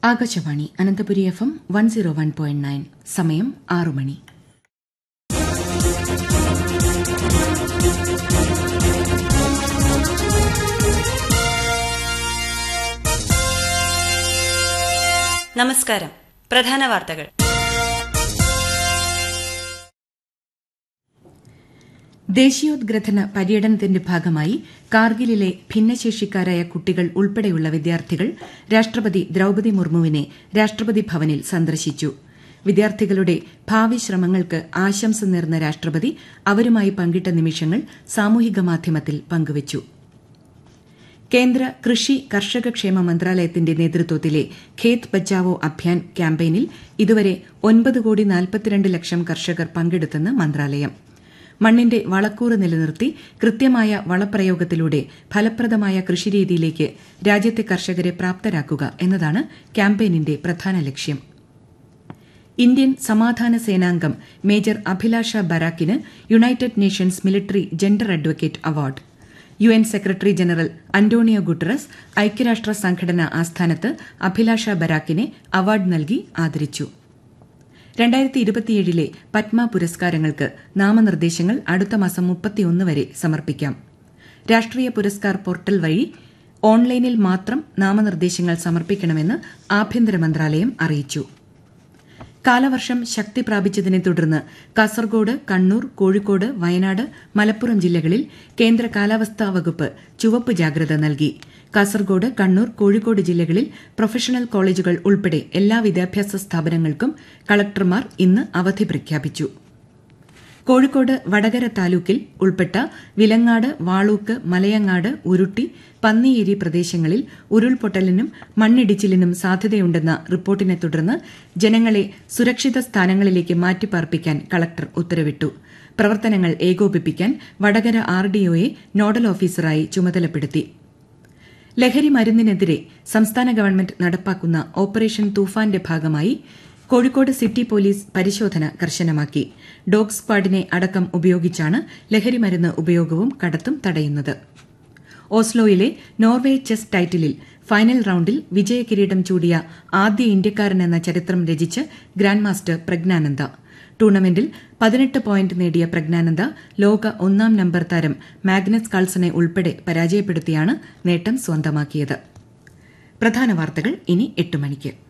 Akashvani Ananthapuri F M one zero one point nine സമയം ആറു മണി നമസ്കാരം പ്രധാന വാർത്തകൾ ദേശീയോദ്ഗ്രഥന പര്യടനത്തിന്റെ ഭാഗമായി കാർഗിലിലെ ഭിന്നശേഷിക്കാരായ കുട്ടികൾ ഉൾപ്പെടെയുള്ള വിദ്യാർത്ഥികൾ രാഷ്ട്രപതി ദ്രൌപതി മുർമുവിനെ രാഷ്ട്രപതി ഭവനിൽ സന്ദർശിച്ചു വിദ്യാർത്ഥികളുടെ ഭാവി ശ്രമങ്ങൾക്ക് ആശംസ നേർന്ന രാഷ്ട്രപതി അവരുമായി പങ്കിട്ട നിമിഷങ്ങൾ സാമൂഹിക മാധ്യമത്തിൽ പങ്കുവച്ചു കേന്ദ്ര കൃഷി കർഷകക്ഷേമ മന്ത്രാലയത്തിന്റെ നേതൃത്വത്തിലെ ഖേത് ബച്ചാവോ അഭിയാൻ ക്യാമ്പയിനിൽ ഇതുവരെ ഒൻപത് കോടി നാൽപ്പത്തിരണ്ട് ലക്ഷം കർഷകർ പങ്കെടുത്തെന്ന് മന്ത്രാലയം മണ്ണിന്റെ വളക്കൂറ് നിലനിർത്തി കൃത്യമായ വളപ്രയോഗത്തിലൂടെ ഫലപ്രദമായ കൃഷിരീതിയിലേക്ക് രാജ്യത്തെ കർഷകരെ പ്രാപ്തരാക്കുക എന്നതാണ് ക്യാമ്പയിനിന്റെ പ്രധാന ലക്ഷ്യം ഇന്ത്യൻ സമാധാന സേനാംഗം മേജർ അഭിലാഷ ബരാക്കിന് United Nations military gender advocate award U N secretary general Antonio Guterres ഐക്യരാഷ്ട്ര സംഘടന ആസ്ഥാനത്ത് അഭിലാഷ ബരാക്കിനെ അവാർഡ് നൽകി ആദരിച്ചു രണ്ടായിരത്തി ഇരുപത്തിയേഴിലെ പത്മ പുരസ്കാരങ്ങൾക്ക് നാമനിർദ്ദേശങ്ങൾ അടുത്ത മാസം മുപ്പത്തിയൊന്ന് വരെ സമർപ്പിക്കാം രാഷ്ട്രീയ പുരസ്കാർ പോർട്ടൽ വഴി ഓൺലൈനിൽ മാത്രം നാമനിർദ്ദേശങ്ങൾ സമർപ്പിക്കണമെന്ന് ആഭ്യന്തര മന്ത്രാലയം അറിയിച്ചു കാലവർഷം ശക്തി പ്രാപിച്ചതിനെ തുടർന്ന് കാസർഗോഡ് കണ്ണൂർ കോഴിക്കോട് വയനാട് മലപ്പുറം ജില്ലകളിൽ കേന്ദ്ര കാലാവസ്ഥാ വകുപ്പ് ചുവപ്പ് ജാഗ്രത നൽകി കാസർഗോഡ് കണ്ണൂർ കോഴിക്കോട് ജില്ലകളിൽ പ്രൊഫഷണൽ കോളേജുകൾ ഉൾപ്പെടെ എല്ലാ വിദ്യാഭ്യാസ സ്ഥാപനങ്ങൾക്കും കളക്ടർമാർ ഇന്ന് അവധി പ്രഖ്യാപിച്ചു കോഴിക്കോട് വടകര താലൂക്കിൽ ഉൾപ്പെട്ട വിലങ്ങാട് വാളൂക്ക് മലയങ്ങാട് ഉരുട്ടി പന്നിയേരി പ്രദേശങ്ങളിൽ ഉരുൾപൊട്ടലിനും മണ്ണിടിച്ചിലിനും സാധ്യതയുണ്ടെന്ന റിപ്പോർട്ടിനെ തുടർന്ന് ജനങ്ങളെ സുരക്ഷിത സ്ഥാനങ്ങളിലേക്ക് മാറ്റിപ്പാർപ്പിക്കാൻ കളക്ടർ ഉത്തരവിട്ടു പ്രവർത്തനങ്ങൾ ഏകോപിപ്പിക്കാൻ വടകര ആർഡിഒയെ നോഡൽ ഓഫീസറായി ചുമതലപ്പെടുത്തി ലഹരി മരുന്നിനെതിരെ സംസ്ഥാന ഗവൺമെന്റ് നടപ്പാക്കുന്ന ഓപ്പറേഷൻ തൂഫാന്റെ ഭാഗമായി കോഴിക്കോട് സിറ്റി പോലീസ് പരിശോധന കർശനമാക്കി ഡോഗ് സ്ക്വാഡിനെ അടക്കം ഉപയോഗിച്ചാണ് ലഹരിമരുന്ന് ഉപയോഗവും കടത്തും തടയുന്നത് ഓസ്ലോയിലെ നോർവേ ചെസ് ടൈറ്റിലിൽ ഫൈനൽ റൌണ്ടിൽ വിജയകിരീടം ചൂടിയ ആദ്യ ഇന്ത്യക്കാരനെന്ന ചരിത്രം രചിച്ച് ഗ്രാൻഡ് മാസ്റ്റർ പ്രജ്ഞാനന്ദ ടൂർണമെന്റിൽ പതിനെട്ട് പോയിന്റ് നേടിയ പ്രജ്ഞാനന്ദ ലോക ഒന്നാം നമ്പർ താരം മാഗ്നസ് കാൾസനെ ഉൾപ്പെടെ പരാജയപ്പെടുത്തിയാണ് നേട്ടം സ്വന്തമാക്കിയത് പ്രധാന വാർത്തകൾ ഇനി എട്ട് മണിക്ക്